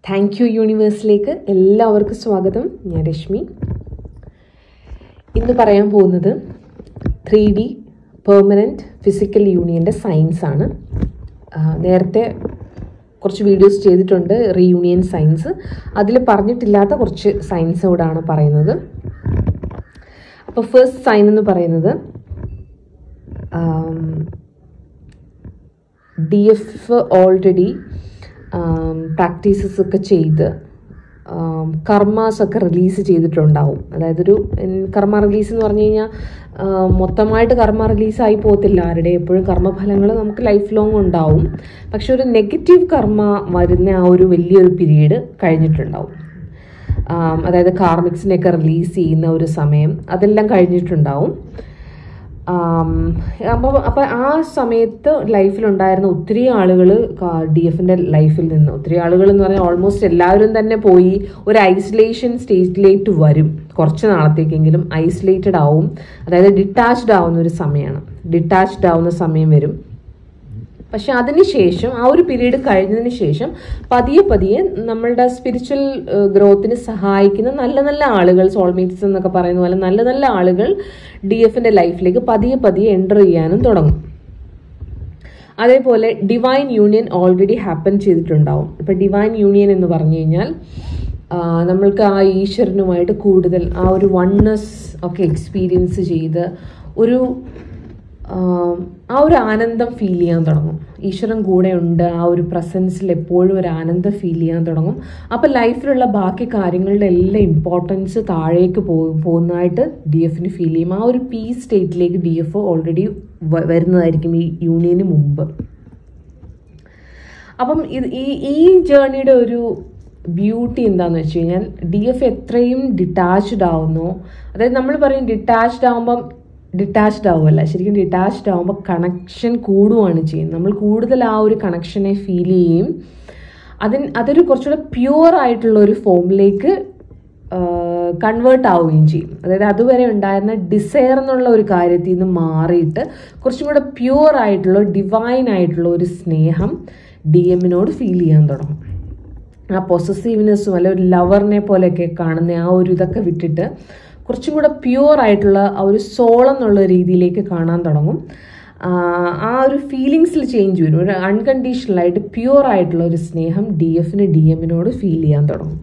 thank you യൂണിവേഴ്സിലേക്ക് എല്ലാവർക്കും സ്വാഗതം ഞാൻ രശ്മി ഇന്ന് പറയാൻ പോകുന്നത് ത്രീ ഡി പെർമനൻറ്റ് ഫിസിക്കൽ യൂണിയൻ്റെ സയൻസ് ആണ് ആ, നേരത്തെ കുറച്ച് വീഡിയോസ് ചെയ്തിട്ടുണ്ട് റീയൂണിയൻ സയൻസ് അതിൽ പറഞ്ഞിട്ടില്ലാത്ത കുറച്ച് സയൻസ് കൂടാണ് പറയുന്നത് അപ്പോൾ ഫസ്റ്റ് സൈൻ എന്ന് പറയുന്നത് ഡി എഫ് ഓൾറെഡി പ്രാക്ടീസസ് ഒക്കെ ചെയ്ത് കർമാസ് ഒക്കെ റിലീസ് ചെയ്തിട്ടുണ്ടാവും അതായത് ഒരു ഉം, കർമ്മ റിലീസ് എന്ന് പറഞ്ഞു കഴിഞ്ഞാൽ മൊത്തമായിട്ട് കർമ്മ റിലീസായി പോകത്തില്ല ആരുടെ എപ്പോഴും കർമ്മഫലങ്ങൾ നമുക്ക് ലൈഫ് ലോങ് ഉണ്ടാവും പക്ഷെ ഒരു നെഗറ്റീവ് കർമ്മ വരുന്ന ആ ഒരു വലിയൊരു പീരീഡ് കഴിഞ്ഞിട്ടുണ്ടാവും ആം, അതായത് കാർമിക്സിനെയൊക്കെ റിലീസ് ചെയ്യുന്ന ഒരു സമയം അതെല്ലാം കഴിഞ്ഞിട്ടുണ്ടാവും അപ്പോൾ അപ്പോൾ ആ സമയത്ത് ലൈഫിലുണ്ടായിരുന്ന ഒത്തിരി ആളുകൾ ഡി എഫിൻ്റെ ലൈഫിൽ നിന്ന് ഒത്തിരി ആളുകൾ എന്ന് പറഞ്ഞാൽ ഓൾമോസ്റ്റ് എല്ലാവരും തന്നെ പോയി ഒരു ഐസൊലേഷൻ സ്റ്റേജിലേക്ക് വരും കുറച്ച് നാളത്തേക്കെങ്കിലും ഐസൊലേറ്റഡ് ആവും അതായത് ഡിറ്റാച്ച്ഡ് ആവുന്ന ഒരു സമയമാണ് ഡിറ്റാച്ച്ഡ് ആവുന്ന സമയം വരും പക്ഷെ അതിനുശേഷം ആ ഒരു പീരീഡ് കഴിഞ്ഞതിന് ശേഷം പതിയെ പതിയെ നമ്മളുടെ സ്പിരിച്വൽ ഗ്രോത്തിന് സഹായിക്കുന്ന നല്ല നല്ല ആളുകൾ സോൾമേറ്റ്സ് എന്നൊക്കെ പറയുന്ന പോലെ നല്ല നല്ല ആളുകൾ ഡി എഫിന്റെ ലൈഫിലേക്ക് പതിയെ പതിയെ എൻ്റർ ചെയ്യാനും തുടങ്ങും അതേപോലെ ഡിവൈൻ യൂണിയൻ ഓൾറെഡി ഹാപ്പൻ ചെയ്തിട്ടുണ്ടാവും ഇപ്പം ഡിവൈൻ യൂണിയൻ എന്ന് പറഞ്ഞു കഴിഞ്ഞാൽ ആ, നമ്മൾക്ക് ആ ഈശ്വരനുമായിട്ട് കൂടുതൽ ആ ഒരു വണ്ണസ് ഒക്കെ എക്സ്പീരിയൻസ് ചെയ്ത് ഒരു ആം, ആ ഒരു ആനന്ദം ഫീൽ ചെയ്യാൻ തുടങ്ങും ഈശ്വരൻ കൂടെ ഉണ്ട് ആ ഒരു പ്രസൻസിൽ എപ്പോഴും ഒരു ആനന്ദം ഫീൽ ചെയ്യാൻ തുടങ്ങും അപ്പം ലൈഫിലുള്ള ബാക്കി കാര്യങ്ങളുടെ എല്ലാം ഇമ്പോർട്ടൻസ് താഴേക്ക് പോ പോകുന്നതായിട്ട് ഡി എഫിന് ഫീൽ ചെയ്യും ആ ഒരു പീസ് സ്റ്റേറ്റിലേക്ക് ഡി എഫ് ഓൾറെഡി വരുന്നതായിരിക്കും ഈ യൂണിയന് മുമ്പ് അപ്പം ഇത് ഈ ഈ ജേർണിയുടെ ഒരു ബ്യൂട്ടി എന്താന്ന് വെച്ച് കഴിഞ്ഞാൽ ഡി എഫ് എത്രയും ഡിറ്റാച്ച്ഡ് ആവുന്നോ അതായത് നമ്മൾ പറയും ഡിറ്റാച്ച്ഡ് ആവുമ്പം ഡിറ്റാച്ച്ഡ് ആവുമല്ല ശരിക്കും ഡിറ്റാച്ച്ഡ് ആവുമ്പോൾ കണക്ഷൻ കൂടുകയാണ് ചെയ്യുന്നത് നമ്മൾ കൂടുതൽ ആ ഒരു കണക്ഷനെ ഫീൽ ചെയ്യുകയും അതിന് അതൊരു കുറച്ചുകൂടെ പ്യുവർ ആയിട്ടുള്ള ഒരു ഫോമിലേക്ക് കൺവേർട്ട് ആവുകയും ചെയ്യും അതായത് അതുവരെ ഉണ്ടായിരുന്ന ഡിസയർ എന്നുള്ള ഒരു കാര്യത്തിൽ നിന്ന് മാറിയിട്ട് കുറച്ചും കൂടെ പ്യുവർ ആയിട്ടുള്ള ഡിവൈൻ ആയിട്ടുള്ള ഒരു സ്നേഹം ഡി എമ്മിനോട് ഫീൽ ചെയ്യാൻ തുടങ്ങും ആ പൊസസീവ്നെസ്സും അല്ല ഒരു ലവറിനെ പോലെയൊക്കെ കാണുന്ന ആ ഒരു ഇതൊക്കെ വിട്ടിട്ട് കുറച്ചും കൂടെ പ്യുവർ ആയിട്ടുള്ള ആ ഒരു സോൾ എന്നുള്ള രീതിയിലേക്ക് കാണാൻ തുടങ്ങും ആ, ആ ഒരു ഫീലിങ്സിൽ ചേഞ്ച് വരും ഒരു അൺകണ്ടീഷണൽ ആയിട്ട് പ്യുവർ ആയിട്ടുള്ള ഒരു സ്നേഹം ഡി എഫിന് ഡി എമ്മിനോട് ഫീൽ ചെയ്യാൻ തുടങ്ങും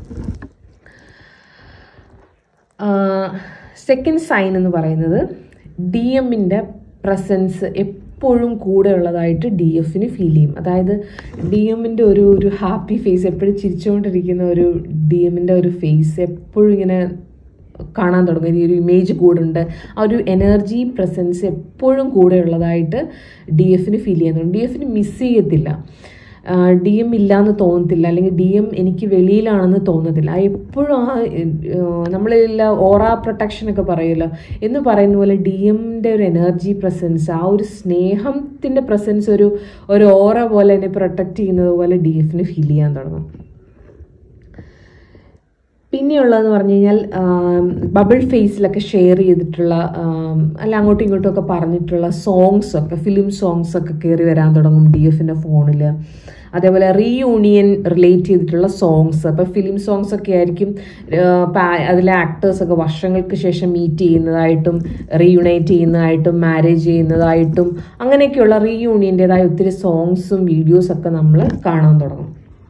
സെക്കൻഡ് സൈൻ എന്ന് പറയുന്നത് ഡി എമ്മിൻ്റെ പ്രസൻസ് എപ്പോഴും കൂടെ ഉള്ളതായിട്ട് ഡി എഫിന് ഫീൽ ചെയ്യും അതായത് ഡി എമ്മിൻ്റെ ഒരു ഒരു ഹാപ്പി ഫേസ് എപ്പോഴും ചിരിച്ചുകൊണ്ടിരിക്കുന്ന ഒരു ഡി എമ്മിൻ്റെ ഒരു ഫേസ് എപ്പോഴും ഇങ്ങനെ കാണാൻ തുടങ്ങും ഈ ഒരു ഇമേജ് കൂടുണ്ട് ആ ഒരു എനർജി പ്രസൻസ് എപ്പോഴും കൂടെ ഉള്ളതായിട്ട് ഡി എഫിന് ഫീൽ ചെയ്യുന്നുണ്ട് ഡി എഫിന് മിസ് ചെയ്യത്തില്ല ഡി എം ഇല്ലാന്ന് തോന്നത്തില്ല അല്ലെങ്കിൽ ഡി എം എനിക്ക് വെളിയിലാണെന്ന് തോന്നത്തില്ല ആ എപ്പോഴും ആ നമ്മളില്ല ഓറ പ്രൊട്ടക്ഷൻ ഒക്കെ പറയുമല്ലോ എന്ന് പറയുന്ന പോലെ ഡി എമ്മിൻ്റെ ഒരു എനർജി പ്രസൻസ് ആ ഒരു സ്നേഹത്തിൻ്റെ പ്രസൻസ് ഒരു ഒരു ഓറ പോലെ എന്നെ പ്രൊട്ടക്റ്റ് ചെയ്യുന്നത് പോലെ ഡി എഫിന് ഫീൽ ചെയ്യാൻ തുടങ്ങും പിന്നെയുള്ളതെന്ന് പറഞ്ഞു കഴിഞ്ഞാൽ ബബിൾ ഫേസിലൊക്കെ ഷെയർ ചെയ്തിട്ടുള്ള ആം, അല്ല അങ്ങോട്ടും ഇങ്ങോട്ടും ഒക്കെ പറഞ്ഞിട്ടുള്ള സോങ്സ് ഒക്കെ ഫിലിം സോങ്സ് ഒക്കെ കയറി വരാൻ തുടങ്ങും ഡി എഫിൻ്റെ ഫോണിൽ അതേപോലെ റീയൂണിയൻ റിലേറ്റ് ചെയ്തിട്ടുള്ള സോങ്സ് അപ്പോൾ ഫിലിം സോങ്സ് ഒക്കെ ആയിരിക്കും ആ, പാ- അതിലെ ആക്ടേഴ്സൊക്കെ വർഷങ്ങൾക്ക് ശേഷം മീറ്റ് ചെയ്യുന്നതായിട്ടും റീയുണൈറ്റ് ചെയ്യുന്നതായിട്ടും മാരേജ് ചെയ്യുന്നതായിട്ടും അങ്ങനെയൊക്കെയുള്ള റീയൂണിയൻ്റെതായ ഒത്തിരി സോങ്സും വീഡിയോസൊക്കെ നമ്മൾ കാണാൻ തുടങ്ങും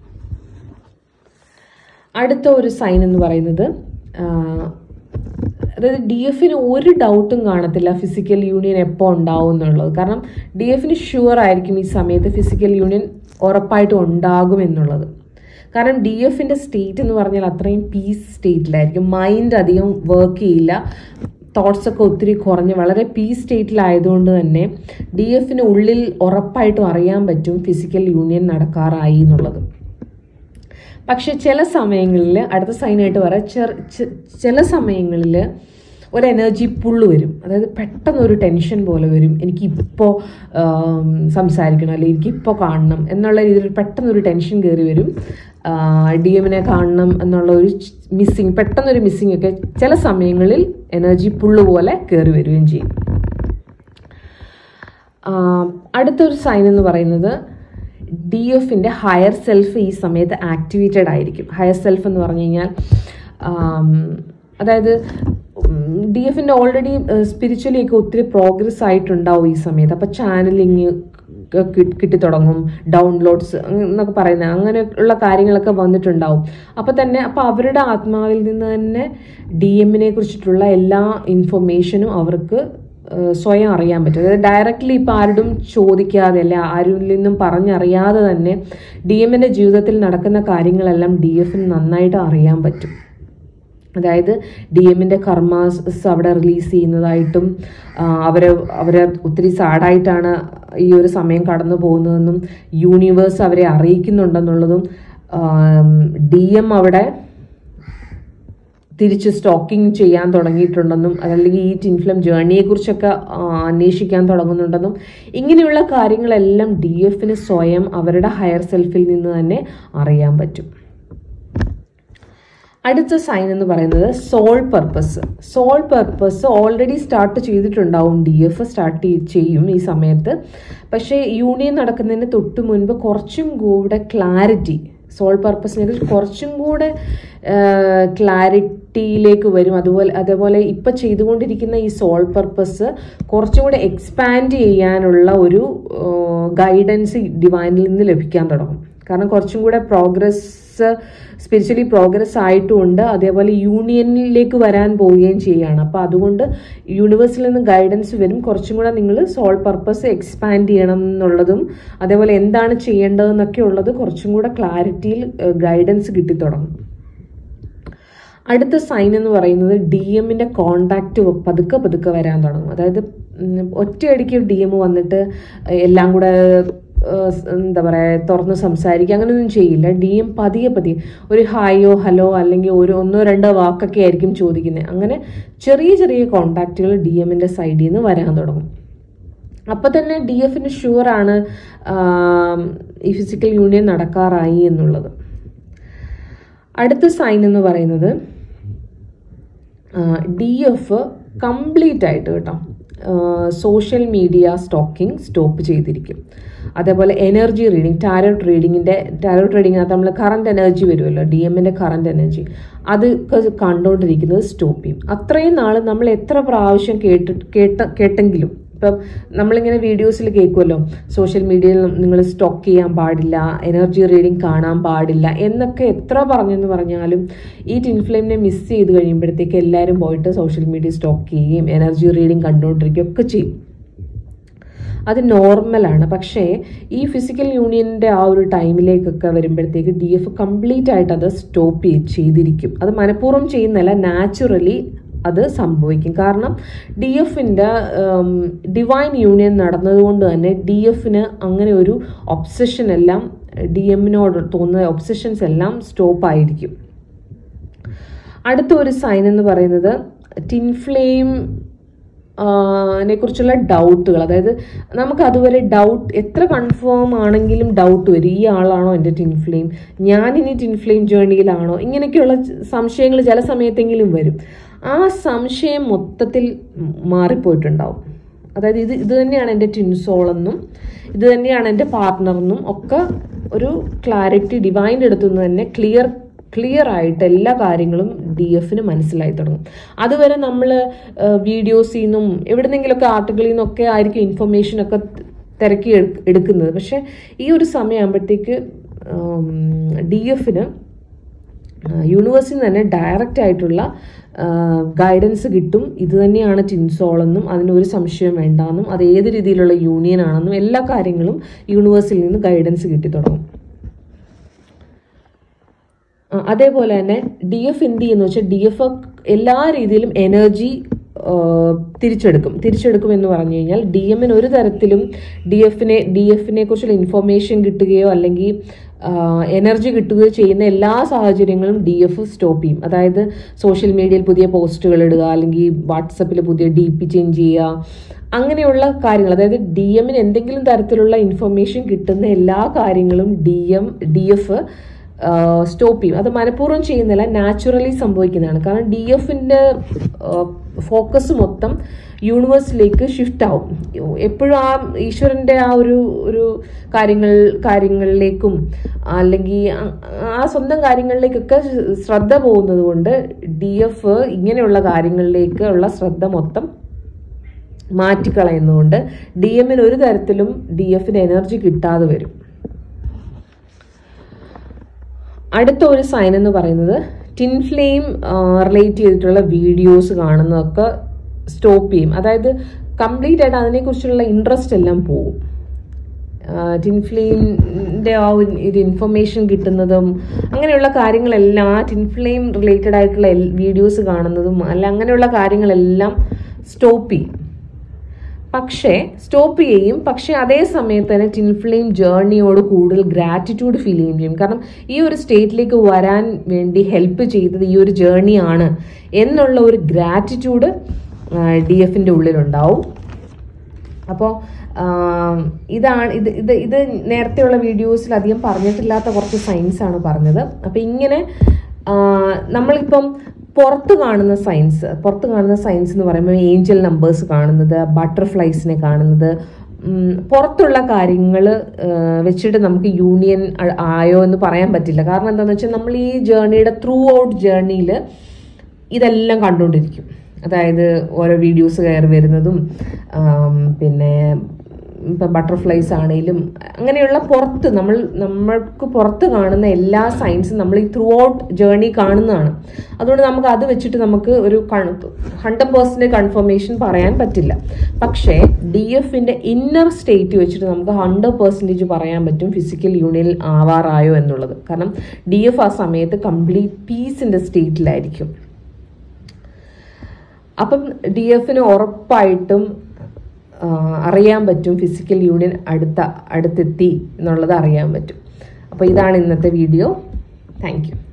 അടുത്ത ഒരു സൈൻ എന്ന് പറയുന്നത് ആ, അതായത് ഡി എഫിന് ഒരു ഡൗട്ടും കാണത്തില്ല ഫിസിക്കൽ യൂണിയൻ എപ്പോൾ ഉണ്ടാവും എന്നുള്ളത് കാരണം ഡി എഫിന് ഷുവർ ആയിരിക്കും ഈ സമയത്ത് ഫിസിക്കൽ യൂണിയൻ ഉറപ്പായിട്ടും ഉണ്ടാകും എന്നുള്ളത് കാരണം ഡി എഫിൻ്റെ സ്റ്റേറ്റ് എന്ന് പറഞ്ഞാൽ അത്രയും പീസ് സ്റ്റേറ്റിലായിരിക്കും മൈൻഡ് അധികം വർക്ക് ചെയ്യില്ല തോട്ട്സ് ഒക്കെ ഒത്തിരി കുറഞ്ഞ് വളരെ പീസ് സ്റ്റേറ്റിലായതുകൊണ്ട് തന്നെ ഡി എഫിന് ഉള്ളിൽ ഉറപ്പായിട്ടും അറിയാൻ പറ്റും ഫിസിക്കൽ യൂണിയൻ നടക്കാറായി എന്നുള്ളത് പക്ഷെ ചില സമയങ്ങളിൽ അടുത്ത സൈനായിട്ട് പറയാം ചെറ- ചെ- ചില സമയങ്ങളിൽ ഒരു എനർജി പുള്ള് വരും അതായത് പെട്ടെന്ന് ഒരു ടെൻഷൻ പോലെ വരും എനിക്കിപ്പോൾ സംസാരിക്കണം അല്ലെങ്കിൽ എനിക്കിപ്പോൾ കാണണം എന്നുള്ള രീതിയിൽ പെട്ടെന്ന് ഒരു ടെൻഷൻ കയറി വരും ഡി എമ്മിനെ കാണണം എന്നുള്ള ഒരു മിസ്സിങ് പെട്ടെന്നൊരു മിസ്സിങ് ഒക്കെ ചില സമയങ്ങളിൽ എനർജി പുള്ള് പോലെ കയറി വരികയും ചെയ്യും ആ, അടുത്തൊരു സൈൻ എന്ന് പറയുന്നത് ഡി എഫിൻ്റെ ഹയർ സെൽഫ് ഈ സമയത്ത് ആക്ടിവേറ്റഡ് ആയിരിക്കും ഹയർ സെൽഫ് എന്ന് പറഞ്ഞു കഴിഞ്ഞാൽ ആം, അതായത് ഡി എഫിൻ്റെ ഓൾറെഡി സ്പിരിച്വലി ഒക്കെ ഒത്തിരി പ്രോഗ്രസ് ആയിട്ടുണ്ടാവും ഈ സമയത്ത് അപ്പോൾ ചാനലിങ് കിട്ടിത്തുടങ്ങും ഡൗൺലോഡ്സ് എന്നൊക്കെ പറയുന്നത് അങ്ങനെയുള്ള കാര്യങ്ങളൊക്കെ വന്നിട്ടുണ്ടാവും അപ്പോൾ തന്നെ അപ്പോൾ അവരുടെ ആത്മാവിൽ നിന്ന് തന്നെ ഡി എമ്മിനെ കുറിച്ചിട്ടുള്ള എല്ലാ ഇൻഫർമേഷനും അവർക്ക് ഏഹ് സ്വയം അറിയാൻ പറ്റും അതായത് ഡയറക്റ്റ്ലി ഇപ്പോൾ ആരോടും ചോദിക്കാതെ അല്ലെ ആരിൽ നിന്നും പറഞ്ഞറിയാതെ തന്നെ ഡി എമ്മിൻ്റെ ജീവിതത്തിൽ നടക്കുന്ന കാര്യങ്ങളെല്ലാം ഡി എഫിന് നന്നായിട്ട് അറിയാൻ പറ്റും അതായത് ഡി എമ്മിൻ്റെ കർമാസ് അവിടെ റിലീസ് ചെയ്യുന്നതായിട്ടും ആ, അവരെ അവരെ ഒത്തിരി സാഡായിട്ടാണ് ഈ ഒരു സമയം കടന്നു പോകുന്നതെന്നും യൂണിവേഴ്സ് അവരെ അറിയിക്കുന്നുണ്ടെന്നുള്ളതും ഡി എം അവിടെ തിരിച്ച് സ്റ്റോക്കിംഗ് ചെയ്യാൻ തുടങ്ങിയിട്ടുണ്ടെന്നും അതല്ലെങ്കിൽ ഈ ടിൻഫ്ലം ജേർണിയെ കുറിച്ചൊക്കെ അന്വേഷിക്കാൻ തുടങ്ങുന്നുണ്ടെന്നും ഇങ്ങനെയുള്ള കാര്യങ്ങളെല്ലാം ഡി എഫിന് സ്വയം അവരുടെ ഹയർ സെൽഫിൽ നിന്ന് തന്നെ അറിയാൻ പറ്റും അടുത്ത സൈൻ എന്ന് പറയുന്നത് soul purpose soul purpose already start ചെയ്തിട്ടുണ്ടാവും ഡി എഫ് സ്റ്റാർട്ട് ചെയ്യും ഈ സമയത്ത് പക്ഷേ യൂണിയൻ നടക്കുന്നതിന് തൊട്ട് മുൻപ് കുറച്ചും കൂടെ ക്ലാരിറ്റി സോൾ പർപ്പസിനെ കുറിച്ച് കുറച്ചും കൂടെ ക്ലാരിറ്റിയിലേക്ക് വരും അതുപോലെ അതേപോലെ ഇപ്പം ചെയ്തുകൊണ്ടിരിക്കുന്ന ഈ സോൾ പർപ്പസ് കുറച്ചും കൂടെ എക്സ്പാൻഡ് ചെയ്യാനുള്ള ഒരു ഗൈഡൻസ് ഡിവൈനിൽ നിന്ന് ലഭിക്കാൻ തുടങ്ങും കാരണം കുറച്ചും കൂടെ പ്രോഗ്രസ് സ്പിരിച്വലി പ്രോഗ്രസ് ആയിട്ടുമുണ്ട് അതേപോലെ യൂണിയനിലേക്ക് വരാൻ പോവുകയും ചെയ്യുകയാണ് അപ്പോൾ അതുകൊണ്ട് യൂണിവേഴ്സിൽ നിന്ന് ഗൈഡൻസ് വരും കുറച്ചും കൂടെ നിങ്ങൾ സോൾ പർപ്പസ് എക്സ്പാൻഡ് ചെയ്യണം എന്നുള്ളതും അതേപോലെ എന്താണ് ചെയ്യേണ്ടതെന്നൊക്കെ ഉള്ളത് കുറച്ചും കൂടെ ക്ലാരിറ്റിയിൽ ഗൈഡൻസ് കിട്ടിത്തുടങ്ങും അടുത്ത സൈൻ എന്ന് പറയുന്നത് ഡി എമ്മിൻ്റെ കോണ്ടാക്റ്റ് പതുക്കെ പതുക്കെ വരാൻ തുടങ്ങും അതായത് ഉം, ഒറ്റയടിക്ക് ഡി എം വന്നിട്ട് എല്ലാം കൂടെ ഏഹ്, സ് എന്താ പറയുക തുറന്ന് സംസാരിക്കുക അങ്ങനെയൊന്നും ചെയ്യില്ല ഡി എം പതിയെ പതിയെ ഒരു ഹായോ ഹലോ അല്ലെങ്കിൽ ഒരു ഒന്നോ രണ്ടോ വാക്കൊക്കെ ആയിരിക്കും ചോദിക്കുന്നത് അങ്ങനെ ചെറിയ ചെറിയ കോണ്ടാക്റ്റുകൾ ഡി എമ്മിൻ്റെ സൈഡിൽ നിന്ന് വരാൻ തുടങ്ങും അപ്പം തന്നെ ഡി എഫിന് ഷുവറാണ് ഈ ഫിസിക്കൽ യൂണിയൻ നടക്കാറായി എന്നുള്ളത് അടുത്ത സൈൻ എന്ന് പറയുന്നത് ഡി എഫ് കംപ്ലീറ്റ് ആയിട്ട് കേട്ടോ സോഷ്യൽ മീഡിയ സ്റ്റോക്കിംഗ് സ്റ്റോപ്പ് ചെയ്തിരിക്കും അതേപോലെ എനർജി റീഡിങ് ടാരോട്ട് റീഡിങ്ങിൻ്റെ ടാരോട്ട് റീഡിങ്ങിനകത്ത് നമ്മൾ കറണ്ട് എനർജി വരുമല്ലോ ഡി എമ്മിൻ്റെ കറണ്ട് എനർജി അത് കണ്ടുകൊണ്ടിരിക്കുന്നത് സ്റ്റോപ്പ് ചെയ്യും അത്രയും നാൾ നമ്മൾ എത്ര പ്രാവശ്യം കേട്ട് കേട്ട കേട്ടെങ്കിലും ഇപ്പം നമ്മളിങ്ങനെ വീഡിയോസിൽ കേൾക്കുമല്ലോ സോഷ്യൽ മീഡിയയിൽ നിങ്ങൾ സ്റ്റോക്ക് ചെയ്യാൻ പാടില്ല എനർജി റീഡിങ് കാണാൻ പാടില്ല എന്നൊക്കെ എത്ര പറഞ്ഞെന്ന് പറഞ്ഞാലും ഈ ടിൻഫ്ലെയിമിനെ മിസ് ചെയ്ത് കഴിയുമ്പോഴത്തേക്ക് എല്ലാവരും പോയിട്ട് സോഷ്യൽ മീഡിയ സ്റ്റോക്ക് ചെയ്യുകയും എനർജി റീഡിങ് കണ്ടുകൊണ്ടിരിക്കുകയും ഒക്കെ ചെയ്യും അത് നോർമലാണ് പക്ഷേ ഈ ഫിസിക്കൽ യൂണിയൻ്റെ ആ ഒരു ടൈമിലേക്കൊക്കെ വരുമ്പോഴത്തേക്ക് ഡി എഫ് കംപ്ലീറ്റ് ആയിട്ട് അത് സ്റ്റോപ്പ് ചെയ്തിരിക്കും അത് മനഃപൂർവ്വം ചെയ്യുന്നതല്ല നാച്ചുറലി അത് സംഭവിക്കും കാരണം ഡി എഫിൻ്റെ ഡിവൈൻ യൂണിയൻ നടന്നതുകൊണ്ട് തന്നെ ഡി എഫിന് അങ്ങനെ ഒരു ഒബ്സഷൻ എല്ലാം ഡി എമ്മിനോട് തോന്നുന്ന ഒബ്സഷൻസ് എല്ലാം സ്റ്റോപ്പ് ആയിരിക്കും അടുത്ത ഒരു സൈൻ എന്ന് പറയുന്നത് ടിൻഫ്ലെയിം നെ കുറിച്ചുള്ള ഡൗട്ടുകൾ അതായത് നമുക്ക് അതുവരെ ഡൗട്ട് എത്ര കൺഫേം ആണെങ്കിലും ഡൗട്ട് വരും ഈ ആളാണോ എൻ്റെ ടിൻഫ്ലെയിം ഞാനിനി ടിൻഫ്ലെയിം ജേണിയിലാണോ ഇങ്ങനെയൊക്കെയുള്ള സംശയങ്ങൾ ചില സമയത്തെങ്കിലും വരും ആ സംശയം മൊത്തത്തിൽ മാറിപ്പോയിട്ടുണ്ടാവും അതായത് ഇത് ഇത് തന്നെയാണ് എൻ്റെ ടിൻസോളെന്നും ഇത് തന്നെയാണ് എൻ്റെ പാർട്ട്ണറെന്നും ഒക്കെ ഒരു ക്ലാരിറ്റി ഡിവൈൻ്റെ അടുത്തു നിന്ന് തന്നെ ക്ലിയർ ക്ലിയർ ആയിട്ട് എല്ലാ കാര്യങ്ങളും ഡി എഫിന് മനസ്സിലായി തുടങ്ങും അതുവരെ നമ്മൾ വീഡിയോസിൽ നിന്നും എവിടെന്നെങ്കിലുമൊക്കെ ആർട്ടിക്കിളിൽ നിന്നൊക്കെ ആയിരിക്കും ഇൻഫർമേഷൻ ഒക്കെ തിരക്കി എടു- എടുക്കുന്നത് പക്ഷെ ഈ ഒരു സമയമാകുമ്പോഴത്തേക്ക് ഡി എഫിന് യൂണിവേഴ്സിൽ നിന്ന് തന്നെ ഡയറക്റ്റ് ആയിട്ടുള്ള ഗൈഡൻസ് കിട്ടും ഇത് തന്നെയാണ് ടിൻസോളെന്നും അതിനൊരു സംശയം വേണ്ടാന്നും അത് ഏത് രീതിയിലുള്ള യൂണിയൻ ആണെന്നും എല്ലാ കാര്യങ്ങളും യൂണിവേഴ്സിൽ നിന്ന് ഗൈഡൻസ് കിട്ടി തുടങ്ങും ആ, അതേപോലെ തന്നെ ഡി എഫ് എന്ത് ചെയ്യുന്നു വെച്ചാൽ ഡി എഫ് എല്ലാ രീതിയിലും എനർജി തിരിച്ചെടുക്കും തിരിച്ചെടുക്കും എന്ന് പറഞ്ഞു കഴിഞ്ഞാൽ ഡി എമ്മിന് ഒരു തരത്തിലും ഡി എഫിനെ ഡി എഫിനെ കുറിച്ചുള്ള ഇൻഫർമേഷൻ കിട്ടുകയോ അല്ലെങ്കിൽ എനർജി കിട്ടുകയോ ചെയ്യുന്ന എല്ലാ സാഹചര്യങ്ങളും ഡി എഫ് സ്റ്റോപ്പ് ചെയ്യും അതായത് സോഷ്യൽ മീഡിയയിൽ പുതിയ പോസ്റ്റുകൾ ഇടുക അല്ലെങ്കിൽ വാട്സപ്പിൽ പുതിയ ഡി പി ചേഞ്ച് ചെയ്യുക അങ്ങനെയുള്ള കാര്യങ്ങൾ അതായത് ഡി എമ്മിന് എന്തെങ്കിലും തരത്തിലുള്ള ഇൻഫർമേഷൻ കിട്ടുന്ന എല്ലാ കാര്യങ്ങളും D M D F stop ചെയ്യും അത് മനഃപൂർവ്വം ചെയ്യുന്നില്ല നാച്ചുറലി സംഭവിക്കുന്നതാണ് കാരണം ഡി എഫിൻ്റെ ഫോക്കസ് മൊത്തം യൂണിവേഴ്സിലേക്ക് ഷിഫ്റ്റ് ആവും എപ്പോഴും ആ ഈശ്വരന്റെ ആ ഒരു ഒരു കാര്യങ്ങൾ കാര്യങ്ങളിലേക്കും അല്ലെങ്കിൽ ആ- ആ സ്വന്തം കാര്യങ്ങളിലേക്കൊക്കെ ശ്രദ്ധ പോകുന്നത് കൊണ്ട് ഡി എഫ് ഇങ്ങനെയുള്ള കാര്യങ്ങളിലേക്ക് ഉള്ള ശ്രദ്ധ മൊത്തം മാറ്റിക്കളയുന്നതുകൊണ്ട് ഡി എമ്മിന് ഒരു തരത്തിലും ഡി എഫിന് എനർജി കിട്ടാതെ വരും അടുത്ത ഒരു സൈൻ എന്ന് പറയുന്നത് ടിൻ ഫ്ലെയിം റിലേറ്റ് ചെയ്തിട്ടുള്ള വീഡിയോസ് കാണുന്നതൊക്കെ സ്റ്റോപ്പ് ചെയ്യും അതായത് കംപ്ലീറ്റ് ആയിട്ട് അതിനെക്കുറിച്ചുള്ള ഇൻട്രസ്റ്റ് എല്ലാം പോകും ടിൻ ഫ്ലെയിമിൻ്റെ ആ ഒരു ഒരു ഇൻഫർമേഷൻ കിട്ടുന്നതും അങ്ങനെയുള്ള കാര്യങ്ങളെല്ലാം ആ ടിൻ ഫ്ലെയിം റിലേറ്റഡ് ആയിട്ടുള്ള വീഡിയോസ് കാണുന്നതും അല്ല അങ്ങനെയുള്ള കാര്യങ്ങളെല്ലാം സ്റ്റോപ്പ് ചെയ്യും പക്ഷേ സ്റ്റോപ്പ് ചെയ്യും പക്ഷേ അതേ സമയത്ത് തന്നെ ടിൻ ഫ്ലെയിം ജേർണിയോട് കൂടുതൽ ഗ്രാറ്റിറ്റ്യൂഡ് ഫീൽ ചെയ്യും ചെയ്യും കാരണം ഈ ഒരു സ്റ്റേറ്റിലേക്ക് വരാൻ വേണ്ടി ഹെൽപ്പ് ചെയ്തത് ഈ ഒരു ജേർണിയാണ് എന്നുള്ള ഒരു ഗ്രാറ്റിറ്റ്യൂഡ് ഡി എഫിൻ്റെ ഉള്ളിലുണ്ടാവും അപ്പോൾ ഇതാണ് ഇത് ഇത് ഇത് നേരത്തെയുള്ള വീഡിയോസിൽ അധികം പറഞ്ഞിട്ടില്ലാത്ത കുറച്ച് സയൻസ് ആണ് പറഞ്ഞത് അപ്പം ഇങ്ങനെ ആ, നമ്മളിപ്പം പുറത്ത് കാണുന്ന സയൻസ് പുറത്ത് കാണുന്ന സയൻസ് എന്ന് പറയുമ്പോൾ ഏഞ്ചൽ നമ്പേഴ്സ് കാണുന്നത് ബട്ടർഫ്ലൈസിനെ കാണുന്നത് ഉം, പുറത്തുള്ള കാര്യങ്ങൾ വെച്ചിട്ട് നമുക്ക് യൂണിയൻ അ- ആയോ എന്ന് പറയാൻ പറ്റില്ല കാരണം എന്താണെന്ന് വെച്ചാൽ നമ്മൾ ഈ ജേർണിയുടെ ത്രൂ ഔട്ട് ജേർണിയിൽ ഇതെല്ലാം കണ്ടുകൊണ്ടിരിക്കും അതായത് ഓരോ വീഡിയോസ് കയറി വരുന്നതും ആം, പിന്നെ ഇപ്പം ബട്ടർഫ്ലൈസ് ആണെങ്കിലും അങ്ങനെയുള്ള പുറത്ത് നമ്മൾ നമ്മൾക്ക് പുറത്ത് കാണുന്ന എല്ലാ സയൻസും നമ്മൾ ഈ ത്രൂ ഔട്ട് ജേർണി കാണുന്നതാണ് അതുകൊണ്ട് നമുക്ക് അത് വെച്ചിട്ട് നമുക്ക് ഒരു ഹൺഡ്രഡ് പേഴ്സൻറ്റ് കൺഫർമേഷൻ പറയാൻ പറ്റില്ല പക്ഷേ ഡി എഫിൻ്റെ ഇന്നർ സ്റ്റേറ്റ് വെച്ചിട്ട് നമുക്ക് ഹൺഡ്രഡ് പെർസെൻറ്റേജ് പറയാൻ പറ്റും ഫിസിക്കൽ യൂണിയനിൽ ആവാറായോ എന്നുള്ളത് കാരണം ഡി എഫ് ആ സമയത്ത് കംപ്ലീറ്റ് പീസിൻ്റെ സ്റ്റേറ്റിലായിരിക്കും അപ്പം ഡി എഫിന് ഉറപ്പായിട്ടും ആ, അറിയാൻ പറ്റും ഫിസിക്കൽ യൂണിയൻ അടുത്ത അടുത്തെത്തി എന്നുള്ളത് അറിയാൻ പറ്റും അപ്പോൾ ഇതാണ് ഇന്നത്തെ വീഡിയോ താങ്ക് യു